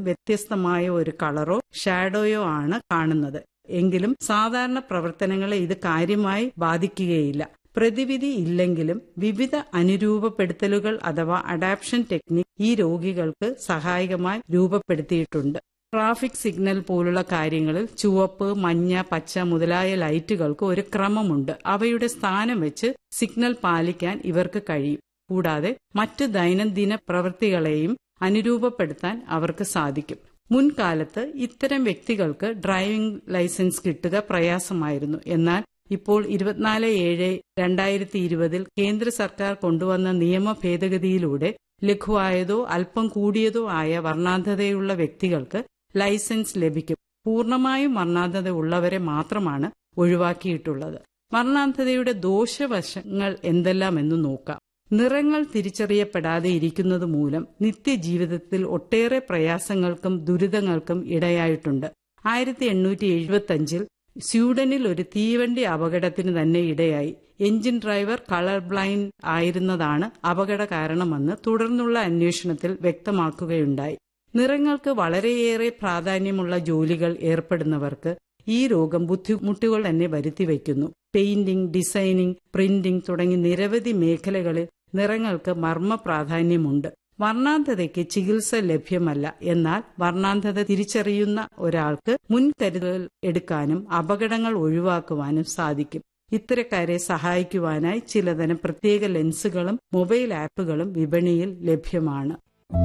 വ്യത്യസ്തമായ ഒരു കളറോ ഷാഡോയോ ആണ് കാണുന്നത് എങ്കിലും സാധാരണ പ്രവർത്തനങ്ങളെ ഇത് കാര്യമായി ബാധിക്കുകയില്ല പ്രതിവിധി ഇല്ലെങ്കിലും വിവിധ അനുരൂപപ്പെടുത്തലുകൾ അഥവാ അഡാപ്ഷൻ ടെക്നിക് ഈ രോഗികൾക്ക് സഹായകമായി രൂപപ്പെടുത്തിയിട്ടുണ്ട് ട്രാഫിക് സിഗ്നൽ പോലുള്ള കാര്യങ്ങളിൽ ചുവപ്പ് മഞ്ഞ പച്ച മുതലായ ലൈറ്റുകൾക്ക് ഒരു ക്രമമുണ്ട് അവയുടെ സ്ഥാനം വെച്ച് സിഗ്നൽ പാലിക്കാൻ ഇവർക്ക് കഴിയും കൂടാതെ മറ്റു ദൈനംദിന പ്രവൃത്തികളെയും അനുരൂപപ്പെടുത്താൻ അവർക്ക് സാധിക്കും മുൻകാലത്ത് ഇത്തരം വ്യക്തികൾക്ക് ഡ്രൈവിംഗ് ലൈസൻസ് കിട്ടുക പ്രയാസമായിരുന്നു എന്നാൽ ഇപ്പോൾ ഇരുപത്തിനാല് ഏഴ് രണ്ടായിരത്തി ഇരുപതിൽ കേന്ദ്ര സർക്കാർ കൊണ്ടുവന്ന നിയമ ഭേദഗതിയിലൂടെ ലഘുവായതോ അല്പം കൂടിയതോ ആയ വർണ്ണാന്ധതയുള്ള വ്യക്തികൾക്ക് ലൈസൻസ് ലഭിക്കും പൂർണ്ണമായും വർണ്ണാന്ധത ഉള്ളവരെ മാത്രമാണ് ഒഴിവാക്കിയിട്ടുള്ളത് വർണ്ണാന്ധതയുടെ ദോഷവശങ്ങൾ എന്തെല്ലാമെന്ന് നോക്കാം നിറങ്ങൾ തിരിച്ചറിയപ്പെടാതെ ഇരിക്കുന്നത് മൂലം നിത്യജീവിതത്തിൽ ഒട്ടേറെ പ്രയാസങ്ങൾക്കും ദുരിതങ്ങൾക്കും ഇടയായിട്ടുണ്ട് ആയിരത്തി എണ്ണൂറ്റി എഴുപത്തി അഞ്ചിൽ സ്വീഡനിൽ ഒരു തീവണ്ടി അപകടത്തിന് തന്നെ ഇടയായി എഞ്ചിൻ ഡ്രൈവർ കളർ ബ്ലൈൻഡ് ആയിരുന്നതാണ് അപകട കാരണമെന്ന് തുടർന്നുള്ള അന്വേഷണത്തിൽ വ്യക്തമാക്കുകയുണ്ടായി നിറങ്ങൾക്ക് വളരെയേറെ പ്രാധാന്യമുള്ള ജോലികൾ ഏർപ്പെടുന്നവർക്ക് ഈ രോഗം ബുദ്ധിമുട്ടുകൾ തന്നെ വരുത്തിവെക്കുന്നു പെയിന്റിംഗ് ഡിസൈനിംഗ് പ്രിന്റിംഗ് തുടങ്ങി നിരവധി മേഖലകളിൽ നിറങ്ങൾക്ക് മർമ്മ പ്രാധാന്യമുണ്ട് വർണ്ണാന്ധതയ്ക്ക് ചികിത്സ ലഭ്യമല്ല എന്നാൽ വർണ്ണാന്ധത തിരിച്ചറിയുന്ന ഒരാൾക്ക് മുൻകരുതൽ എടുക്കാനും അപകടങ്ങൾ ഒഴിവാക്കുവാനും സാധിക്കും ഇത്തരക്കാരെ സഹായിക്കുവാനായി ചിലതരം പ്രത്യേക ലെൻസുകളും മൊബൈൽ ആപ്പുകളും വിപണിയിൽ ലഭ്യമാണ്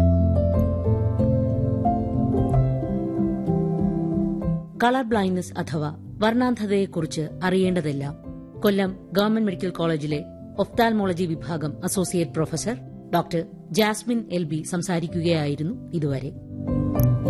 കളർ ബ്ലൈൻഡ്നസ് അഥവാ വർണ്ണാന്ധതയെക്കുറിച്ച് അറിയേണ്ടതെല്ലാം കൊല്ലം ഗവൺമെന്റ് മെഡിക്കൽ കോളേജിലെ ഒഫ്താൽമോളജി വിഭാഗം associate professor doctor Jasmine L B സംസാരിക്കുകയായിരുന്നു ഇതുവരെ